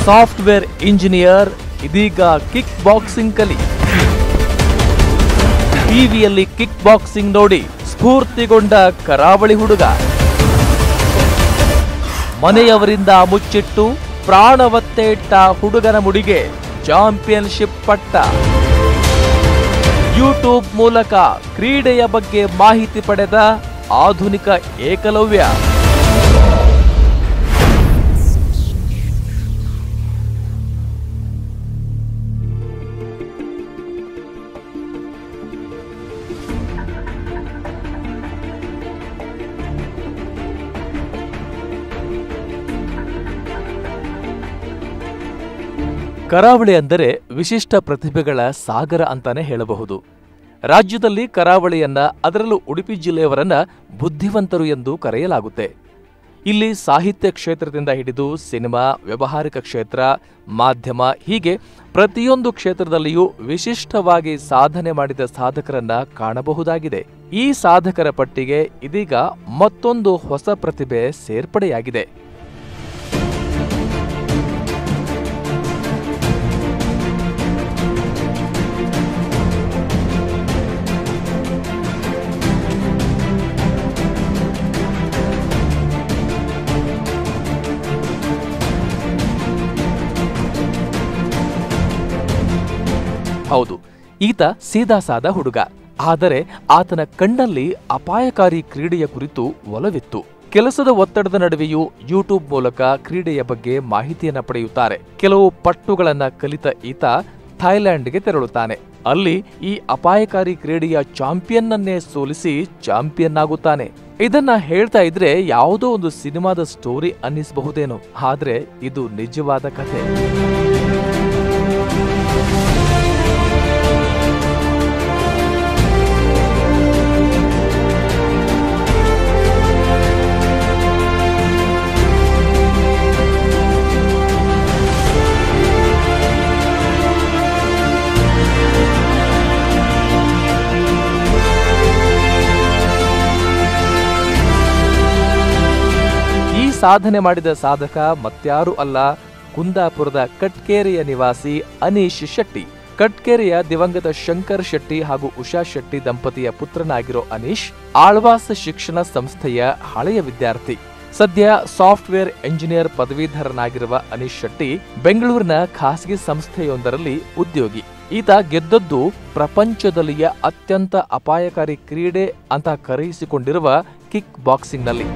software engineer ಇದೀಗ kick boxing ಕಲಿ ಟಿವಿಯಲ್ಲಿ ಕಿಕ್ ಬಾಕ್ಸಿಂಗ್ ನೋಡಿ ಸ್ಫೂರ್ತಿಗೊಂಡ ಕರಾವಳಿ ಹುಡುಗ ಮನೆಯವರಿಂದ ಮುಚ್ಚಿಟ್ಟು ಪ್ರಾಣವತ್ತೆ ಇಟ್ಟ ಹುಡುಗನ ಮುಡಿಗೆ ಚಾಂಪಿಯನ್ಶಿಪ್ ಪಟ್ಟ ಯೂಟ್ಯೂಬ್ ಮೂಲಕ ಕ್ರೀಡೆಯ ಬಗ್ಗೆ ಮಾಹಿತಿ ಪಡೆದ ಆಧುನಿಕ ಏಕಲವ್ಯ ಕರಾವಳಿ ಅಂದರೆ ವಿಶಿಷ್ಟ ಪ್ರತಿಭೆಗಳ ಸಾಗರ ಅಂತಾನೆ ಹೇಳಬಹುದು ರಾಜ್ಯದಲ್ಲಿ ಕರಾವಳಿಯನ್ನ ಅದರಲ್ಲೂ ಉಡುಪಿ ಜಿಲ್ಲೆಯವರನ್ನ ಬುದ್ಧಿವಂತರು ಎಂದು ಕರೆಯಲಾಗುತ್ತೆ ಇಲ್ಲಿ ಸಾಹಿತ್ಯ ಕ್ಷೇತ್ರದಿಂದ ಹಿಡಿದು ಸಿನಿಮಾ ವ್ಯವಹಾರಿಕ ಕ್ಷೇತ್ರ ಮಾಧ್ಯಮ ಹೀಗೆ ಪ್ರತಿಯೊಂದು ಕ್ಷೇತ್ರದಲ್ಲಿಯೂ ವಿಶಿಷ್ಟವಾಗಿ ಸಾಧನೆ ಮಾಡಿದ ಸಾಧಕರನ್ನ ಕಾಣಬಹುದಾಗಿದೆ ಈ ಸಾಧಕರ ಪಟ್ಟಿಗೆ ಇದೀಗ ಮತ್ತೊಂದು ಹೊಸ ಪ್ರತಿಭೆ ಸೇರ್ಪಡೆಯಾಗಿದೆ ಹೌದು ಈತ ಸೀದಾ ಸಾದ ಹುಡುಗ ಆದರೆ ಆತನ ಕಣ್ಣಲ್ಲಿ ಅಪಾಯಕಾರಿ ಕ್ರೀಡೆಯ ಕುರಿತು ಒಲವಿತ್ತು ಕೆಲಸದ ಒತ್ತಡದ ನಡುವೆಯೂ ಯೂಟ್ಯೂಬ್ ಮೂಲಕ ಕ್ರೀಡೆಯ ಬಗ್ಗೆ ಮಾಹಿತಿಯನ್ನ ಪಡೆಯುತ್ತಾರೆ ಕೆಲವು ಪಟ್ಟುಗಳನ್ನ ಕಲಿತ ಈತ ಥೈಲ್ಯಾಂಡ್ಗೆ ತೆರಳುತ್ತಾನೆ ಅಲ್ಲಿ ಈ ಅಪಾಯಕಾರಿ ಕ್ರೀಡೆಯ ಚಾಂಪಿಯನ್ ಅನ್ನೇ ಸೋಲಿಸಿ ಚಾಂಪಿಯನ್ ಆಗುತ್ತಾನೆ ಇದನ್ನ ಹೇಳ್ತಾ ಇದ್ರೆ ಯಾವುದೋ ಒಂದು ಸಿನಿಮಾದ ಸ್ಟೋರಿ ಅನ್ನಿಸಬಹುದೇನೋ ಆದ್ರೆ ಇದು ನಿಜವಾದ ಕಥೆ ಈ ಸಾಧನೆ ಮಾಡಿದ ಸಾಧಕ ಮತ್ಯಾರೂ ಅಲ್ಲ ಕುಂದಾಪುರದ ಕಟ್ಕೇರಿಯ ನಿವಾಸಿ ಅನೀಶ್ ಶೆಟ್ಟಿ ಕಟ್ಕೇರಿಯ ದಿವಂಗತ ಶಂಕರ್ ಶೆಟ್ಟಿ ಹಾಗೂ ಉಷಾ ಶೆಟ್ಟಿ ದಂಪತಿಯ ಪುತ್ರನಾಗಿರೋ ಅನೀಶ್ ಆಳ್ವಾಸ್ ಶಿಕ್ಷಣ ಸಂಸ್ಥೆಯ ಹಳೆಯ ವಿದ್ಯಾರ್ಥಿ ಸದ್ಯ ಸಾಫ್ಟ್ವೇರ್ ಎಂಜಿನಿಯರ್ ಪದವೀಧರನಾಗಿರುವ ಅನೀಶ್ ಶೆಟ್ಟಿ ಬೆಂಗಳೂರಿನ ಖಾಸಗಿ ಸಂಸ್ಥೆಯೊಂದರಲ್ಲಿ ಉದ್ಯೋಗಿ ಈತ ಗೆದ್ದದ್ದು ಪ್ರಪಂಚದಲ್ಲಿಯ ಅತ್ಯಂತ ಅಪಾಯಕಾರಿ ಕ್ರೀಡೆ ಅಂತ ಕರೆಯಿಸಿಕೊಂಡಿರುವ ಕಿಕ್ ಬಾಕ್ಸಿಂಗ್ನಲ್ಲಿ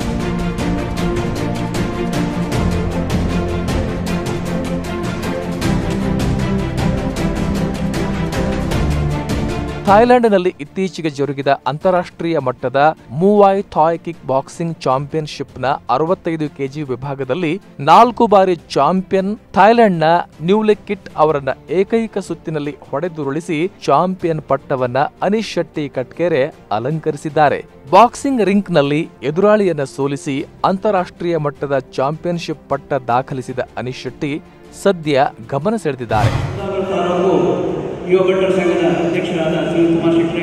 ಥಾಯ್ಲೆಂಡ್ನಲ್ಲಿ ಇತ್ತೀಚೆಗೆ ಜರುಗಿದ ಅಂತಾರಾಷ್ಟ್ರೀಯ ಮಟ್ಟದ ಮೂವಾಯ್ ಥಾಯ್ ಕಿಕ್ ಬಾಕ್ಸಿಂಗ್ ಚಾಂಪಿಯನ್ಶಿಪ್ನ ಅರವತ್ತೈದು ಕೆಜಿ ವಿಭಾಗದಲ್ಲಿ ನಾಲ್ಕು ಬಾರಿ ಚಾಂಪಿಯನ್ ಥಾಯ್ಲೆಂಡ್ನ ನ್ಯೂಲೆಕಿಟ್ ಅವರನ್ನ ಏಕೈಕ ಸುತ್ತಿನಲ್ಲಿ ಹೊಡೆದುರುಳಿಸಿ ಚಾಂಪಿಯನ್ ಪಟ್ಟವನ್ನ ಅನೀಶ್ ಶೆಟ್ಟಿ ಕಟ್ಕೆರೆ ಅಲಂಕರಿಸಿದ್ದಾರೆ ಬಾಕ್ಸಿಂಗ್ ರಿಂಕ್ನಲ್ಲಿ ಎದುರಾಳಿಯನ್ನ ಸೋಲಿಸಿ ಅಂತಾರಾಷ್ಟ್ರೀಯ ಮಟ್ಟದ ಚಾಂಪಿಯನ್ಶಿಪ್ ಪಟ್ಟ ದಾಖಲಿಸಿದ ಅನೀಶ್ ಶೆಟ್ಟಿ ಸದ್ಯ ಗಮನ ಸೆಳೆದಿದ್ದಾರೆ ತಾಲೂಕು ಯುವ ಭಟ್ಟರ ಸಂಘದ ಅಧ್ಯಕ್ಷರಾದ ಸುನೀಲ್ ಕುಮಾರ್ ಶೆಟ್ರೆ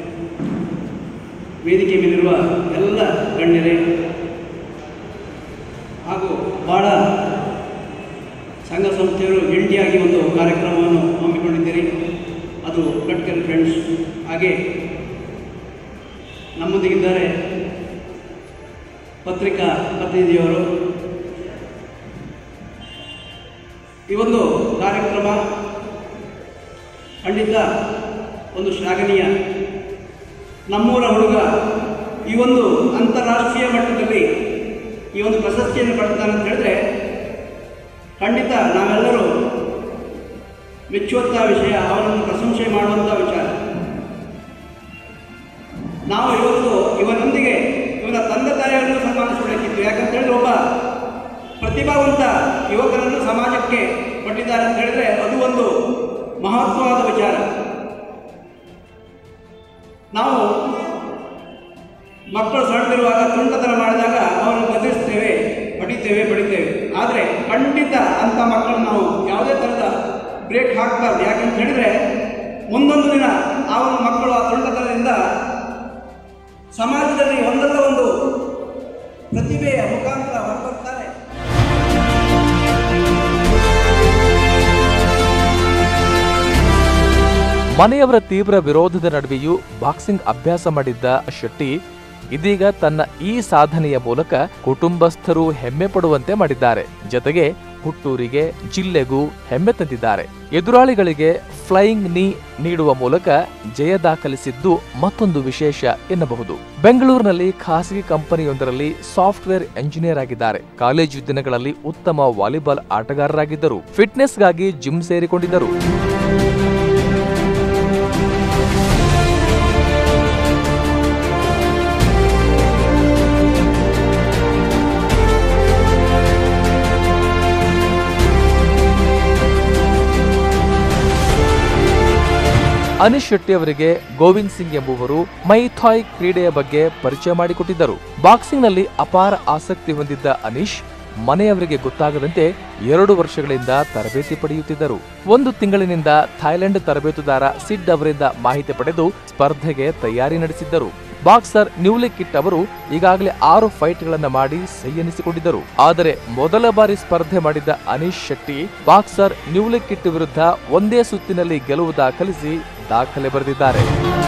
ವೇದಿಕೆ ಮೇಲಿರುವ ಎಲ್ಲ ಗಣ್ಯರೇ ಹಾಗೂ ಭಾಳ ಸಂಘ ಸಂಸ್ಥೆಯರು ಜಂಟಿಯಾಗಿ ಒಂದು ಕಾರ್ಯಕ್ರಮವನ್ನು ಹಮ್ಮಿಕೊಂಡಿದ್ದೀರಿ ಅದು ಕಟ್ಕಲ್ ಫ್ರೆಂಡ್ಸ್ ಹಾಗೆ ನಮ್ಮೊಂದಿಗಿದ್ದಾರೆ ಪತ್ರಿಕಾ ಪ್ರತಿನಿಧಿಯವರು ಈ ಒಂದು ಕಾರ್ಯಕ್ರಮ ಖಂಡಿತ ಒಂದು ಶ್ಲಾಘನೀಯ ನಮ್ಮೂರ ಹುಡುಗ ಈ ಒಂದು ಅಂತಾರಾಷ್ಟ್ರೀಯ ಮಟ್ಟದಲ್ಲಿ ಈ ಒಂದು ಪ್ರಶಸ್ತಿಯನ್ನು ಪಡ್ತಾನೆ ಅಂತ ಹೇಳಿದ್ರೆ ಖಂಡಿತ ನಾವೆಲ್ಲರೂ ಮೆಚ್ಚುವಂಥ ವಿಷಯ ಅವನನ್ನು ಪ್ರಶಂಸೆ ಮಾಡುವಂಥ ವಿಚಾರ ನಾವು ಇವತ್ತು ಇವನೊಂದಿಗೆ ಇವನ ತಂದೆ ತಾಯಿಗಳನ್ನು ಸನ್ಮಾನಿಸಬೇಕಿತ್ತು ಯಾಕಂತ ಹೇಳಿದ್ರೆ ಒಬ್ಬ ಪ್ರತಿಭಾವಂತ ಯುವಕರನ್ನು ಸಮಾಜಕ್ಕೆ ಕೊಟ್ಟಿದ್ದಾರೆ ಅಂತ ಹೇಳಿದ್ರೆ ಅದು ಒಂದು ಮಹತ್ವವಾದ ವಿಚಾರ ನಾವು ಮಕ್ಕಳು ಸಣ್ಣದಿರುವಾಗ ತುಂಟತನ ಮಾಡಿದಾಗ ಅವರನ್ನು ಗದರಿಸ್ತೇವೆ ಬಡಿತೇವೆ ಬಡಿತೇವೆ ಆದರೆ ಖಂಡಿತ ಅಂಥ ಮಕ್ಕಳನ್ನು ನಾವು ಯಾವುದೇ ಥರದ ಬ್ರೇಕ್ ಹಾಕಬಾರ್ದು ಯಾಕಂತ ಹೇಳಿದ್ರೆ ಮುಂದೊಂದು ದಿನ ಆ ಒಂದು ಮಕ್ಕಳು ಆ ತುಂಟತನದಿಂದ ಸಮಾಜದಲ್ಲಿ ಒಂದಲ್ಲ ಒಂದು ಪ್ರತಿಭೆಯ ಮುಖಾಂತರ ಹೊರಬರ್ತಾರೆ ಮನೆಯವರ ತೀವ್ರ ವಿರೋಧದ ನಡುವೆಯೂ ಬಾಕ್ಸಿಂಗ್ ಅಭ್ಯಾಸ ಮಾಡಿದ್ದ ಶೆಟ್ಟಿ ಇದೀಗ ತನ್ನ ಈ ಸಾಧನೆಯ ಮೂಲಕ ಕುಟುಂಬಸ್ಥರು ಹೆಮ್ಮೆ ಪಡುವಂತೆ ಮಾಡಿದ್ದಾರೆ ಜೊತೆಗೆ ಹುಟ್ಟೂರಿಗೆ ಜಿಲ್ಲೆಗೂ ಹೆಮ್ಮೆ ತಂದಿದ್ದಾರೆ ಎದುರಾಳಿಗಳಿಗೆ ಫ್ಲೈಯಿಂಗ್ ನೀ ನೀಡುವ ಮೂಲಕ ಜಯ ದಾಖಲಿಸಿದ್ದು ಮತ್ತೊಂದು ವಿಶೇಷ ಎನ್ನಬಹುದು ಬೆಂಗಳೂರಿನಲ್ಲಿ ಖಾಸಗಿ ಕಂಪನಿಯೊಂದರಲ್ಲಿ ಸಾಫ್ಟ್ವೇರ್ ಎಂಜಿನಿಯರ್ ಆಗಿದ್ದಾರೆ ಕಾಲೇಜು ದಿನಗಳಲ್ಲಿ ಉತ್ತಮ ವಾಲಿಬಾಲ್ ಆಟಗಾರರಾಗಿದ್ದರು ಫಿಟ್ನೆಸ್ಗಾಗಿ ಜಿಮ್ ಸೇರಿಕೊಂಡಿದ್ದರು ಅನಿಶ್ ಶೆಟ್ಟಿ ಅವರಿಗೆ ಗೋವಿಂದ್ ಸಿಂಗ್ ಎಂಬುವರು ಮೈಥಾಯ್ ಕ್ರೀಡೆಯ ಬಗ್ಗೆ ಪರಿಚಯ ಮಾಡಿಕೊಟ್ಟಿದ್ದರು ಬಾಕ್ಸಿಂಗ್ನಲ್ಲಿ ಅಪಾರ ಆಸಕ್ತಿ ಹೊಂದಿದ್ದ ಅನೀಶ್ ಮನೆಯವರಿಗೆ ಗೊತ್ತಾಗದಂತೆ ಎರಡು ವರ್ಷಗಳಿಂದ ತರಬೇತಿ ಪಡೆಯುತ್ತಿದ್ದರು ಒಂದು ತಿಂಗಳಿನಿಂದ ಥೈಲ್ಯಾಂಡ್ ತರಬೇತುದಾರ ಸಿಡ್ ಅವರಿಂದ ಮಾಹಿತಿ ಪಡೆದು ಸ್ಪರ್ಧೆಗೆ ತಯಾರಿ ನಡೆಸಿದ್ದರು ಬಾಕ್ಸರ್ ನ್ಯೂಲಿ ಕಿಟ್ ಅವರು ಈಗಾಗಲೇ ಆರು ಫೈಟ್ಗಳನ್ನ ಮಾಡಿ ಸೈ ಎನಿಸಿಕೊಂಡಿದ್ದರು ಆದರೆ ಮೊದಲ ಬಾರಿ ಸ್ಪರ್ಧೆ ಮಾಡಿದ್ದ ಅನೀಶ್ ಶೆಟ್ಟಿ ಬಾಕ್ಸರ್ ನ್ಯೂಲಿ ಕಿಟ್ ವಿರುದ್ಧ ಒಂದೇ ಸುತ್ತಿನಲ್ಲಿ ಗೆಲುವು ದಾಖಲಿಸಿ ದಾಖಲೆ ಬರೆದಿದ್ದಾರೆ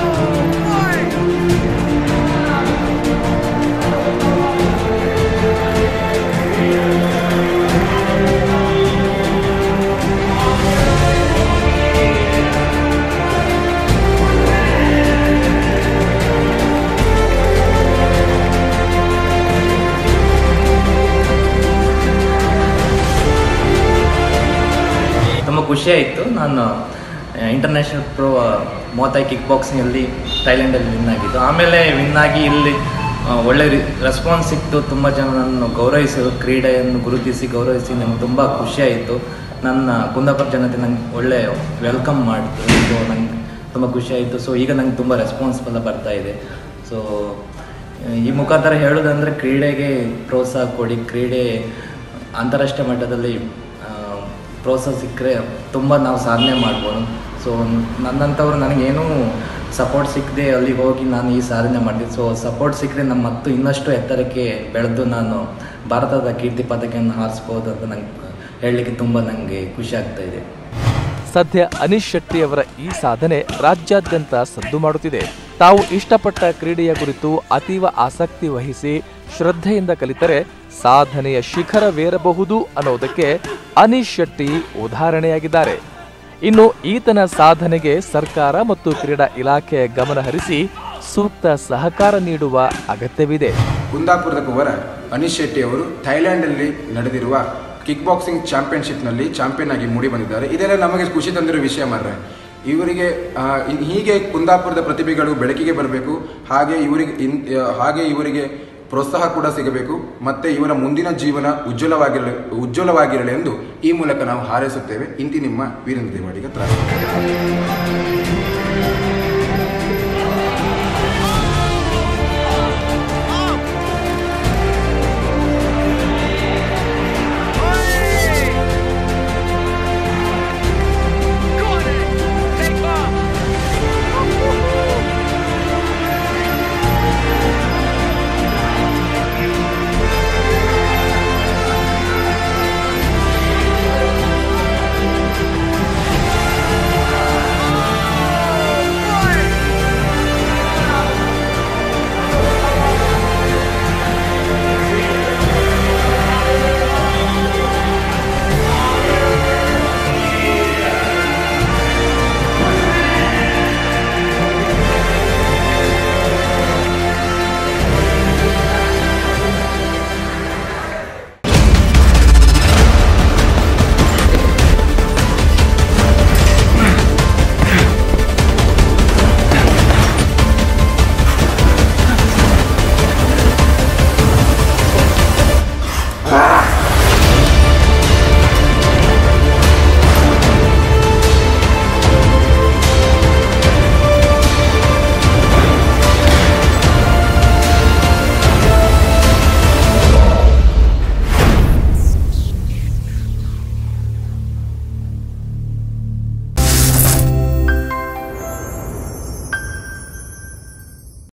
ತುಂಬ ಖುಷಿಯಾಯಿತು ನಾನು ಇಂಟರ್ನ್ಯಾಷನಲ್ ಪ್ರೋ ಮೋತಾಯ್ ಕಿಕ್ ಬಾಕ್ಸಿಂಗಲ್ಲಿ ಥೈಲ್ಯಾಂಡಲ್ಲಿ ವಿನ್ ಆಗಿದ್ದು ಆಮೇಲೆ ವಿನ್ ಆಗಿ ಇಲ್ಲಿ ಆ, ಒಳ್ಳೆ ರೆಸ್ಪಾನ್ಸ್ ಸಿಕ್ತು ತುಂಬ ಜನ ನನ್ನನ್ನು ಗೌರವಿಸಿದ್ರು ಕ್ರೀಡೆಯನ್ನು ಗುರುತಿಸಿ ಗೌರವಿಸಿ ನನಗೆ ತುಂಬ ಖುಷಿಯಾಯಿತು ನನ್ನ ಕುಂದಾಪುರ ಜನತೆ ನಂಗೆ ಒಳ್ಳೆ ವೆಲ್ಕಮ್ ಮಾಡಿತು ಸೊ ನಂಗೆ ತುಂಬ ಖುಷಿಯಾಯಿತು ಸೊ ಈಗ ನಂಗೆ ತುಂಬ ರೆಸ್ಪಾನ್ಸ್ ಎಲ್ಲ ಬರ್ತಾ ಇದೆ ಸೊ ಈ ಮುಖಾಂತರ ಹೇಳೋದಂದರೆ ಕ್ರೀಡೆಗೆ ಪ್ರೋತ್ಸಾಹ ಕೊಡಿ ಕ್ರೀಡೆ ಅಂತಾರಾಷ್ಟ್ರೀಯ ಮಟ್ಟದಲ್ಲಿ ಆ, ಪ್ರೋತ್ಸಾಹ ಸಿಕ್ಕರೆ ತುಂಬ ನಾವು ಸಾಧನೆ ಮಾಡ್ಬೋದು ಸೊ ನನ್ನಂಥವ್ರು ನನಗೇನೂ ಸಪೋರ್ಟ್ ಸಿಕ್ಕದೆ ಅಲ್ಲಿಗೆ ಹೋಗಿ ನಾನು ಈ ಸಾಧನೆ ಮಾಡಿದೆ ಸೊ ಸಪೋರ್ಟ್ ಸಿಕ್ಕರೆ ನಮ್ಮ ಮತ್ತು ಇನ್ನಷ್ಟು ಎತ್ತರಕ್ಕೆ ಬೆಳೆದು ನಾನು ಭಾರತದ ಕೀರ್ತಿ ಪದಕವನ್ನು ಹಾರಿಸ್ಬೋದು ಅಂತ ನಂಗೆ ಹೇಳಲಿಕ್ಕೆ ತುಂಬ ನನಗೆ ಖುಷಿ ಆಗ್ತಾ ಇದೆ ಸದ್ಯ ಅನೀಶ್ ಶೆಟ್ಟಿ ಅವರ ಈ ಸಾಧನೆ ರಾಜ್ಯಾದ್ಯಂತ ಸದ್ದು ಮಾಡುತ್ತಿದೆ ತಾವು ಇಷ್ಟಪಟ್ಟ ಕ್ರೀಡೆಯ ಕುರಿತು ಅತೀವ ಆಸಕ್ತಿ ವಹಿಸಿ ಶ್ರದ್ಧೆಯಿಂದ ಕಲಿತರೆ ಸಾಧನೆಯ ಶಿಖರವೇರಬಹುದು ಅನ್ನೋದಕ್ಕೆ ಅನೀಶ್ ಶೆಟ್ಟಿ ಉದಾಹರಣೆಯಾಗಿದ್ದಾರೆ ಇನ್ನು ಈತನ ಸಾಧನೆಗೆ ಸರ್ಕಾರ ಮತ್ತು ಕ್ರೀಡಾ ಇಲಾಖೆ ಗಮನ ಹರಿಸಿ ಸೂಕ್ತ ಸಹಕಾರ ನೀಡುವ ಅಗತ್ಯವಿದೆ ಕುಂದಾಪುರದ ಕುವರ ಅನೀಶ್ ಶೆಟ್ಟಿ ಅವರು ಥೈಲ್ಯಾಂಡಲ್ಲಿ ನಡೆದಿರುವ ಕಿಕ್ ಬಾಕ್ಸಿಂಗ್ ಚಾಂಪಿಯನ್ಶಿಪ್ನಲ್ಲಿ ಚಾಂಪಿಯನ್ ಆಗಿ ಮೂಡಿ ಬಂದಿದ್ದಾರೆ ಇದೆಲ್ಲ ನಮಗೆ ಖುಷಿ ತಂದಿರೋ ವಿಷಯ ಮಾರ್ರೆ ಇವರಿಗೆ ಆ, ಇನ್- ಹೀಗೆ ಕುಂದಾಪುರದ ಪ್ರತಿಭೆಗಳು ಬೆಳಕಿಗೆ ಬರಬೇಕು ಹಾಗೆ ಇವರಿಗೆ ಇನ್ ಆ, ಹಾಗೆ ಇವರಿಗೆ ಪ್ರೋತ್ಸಾಹ ಕೂಡ ಸಿಗಬೇಕು ಮತ್ತೆ ಇವರ ಮುಂದಿನ ಜೀವನ ಉಜ್ವಲವಾಗಿರಲಿ ಉಜ್ವಲವಾಗಿರಲಿ ಎಂದು ಈ ಮೂಲಕ ನಾವು ಹಾರೈಸುತ್ತೇವೆ ಇಂತಿ ನಿಮ್ಮ ವೀರೇಂದ್ರ ದೇವಾಡಿಗ ತ್ರಾಸ